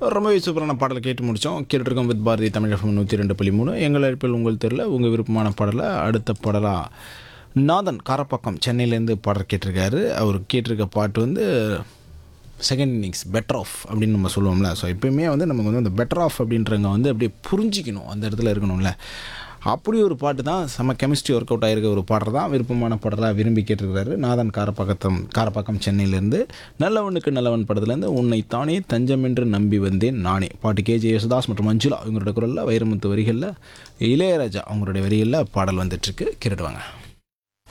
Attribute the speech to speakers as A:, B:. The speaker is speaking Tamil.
A: ரொம்பவே சூப்பரான பாடலை கேட்டு முடித்தோம் கேட்டுருக்கோம் வித் பாரதி தமிழகம் நூற்றி ரெண்டு புள்ளி மூணு எங்கள் அழைப்பில் உங்கள் தெருவில் உங்கள் விருப்பமான பாடலை அடுத்த பாடலாக நாதன் காரப்பாக்கம் சென்னையிலேருந்து பாடல் கேட்டிருக்காரு அவர் கேட்டிருக்க பாட்டு வந்து செகண்ட் இன்னிங்ஸ் பெட்டர் ஆஃப் அப்படின்னு நம்ம சொல்லுவோம்ல ஸோ எப்பயுமே வந்து நமக்கு வந்து அந்த பெட்டர் ஆஃப் அப்படின்றவங்க வந்து அப்படியே புரிஞ்சிக்கணும் அந்த இடத்துல இருக்கணும்ல அப்படி ஒரு பாட்டு தான் செம்ம கெமிஸ்ட்ரி ஒர்க் அவுட் ஆகிருக்க ஒரு பாடல் தான் விருப்பமான பாடலாக விரும்பி கேட்டிருக்கிறாரு நாதன் காரப்பாக்கத்தம் காரப்பாக்கம் சென்னையிலேருந்து நல்லவனுக்கு நல்லவன் படத்துலேருந்து உன்னை தானே தஞ்சம் என்று நம்பி வந்தேன் நானே பாட்டு கேஜே யேசுதாஸ் மற்றும் மஞ்சுளா இவங்களோட குரலில் வைரமுத்து வரிகளில் இளையராஜா அவங்களுடைய வரிகளில் பாடல் வந்துட்டுருக்கு கேட்டுடுவாங்க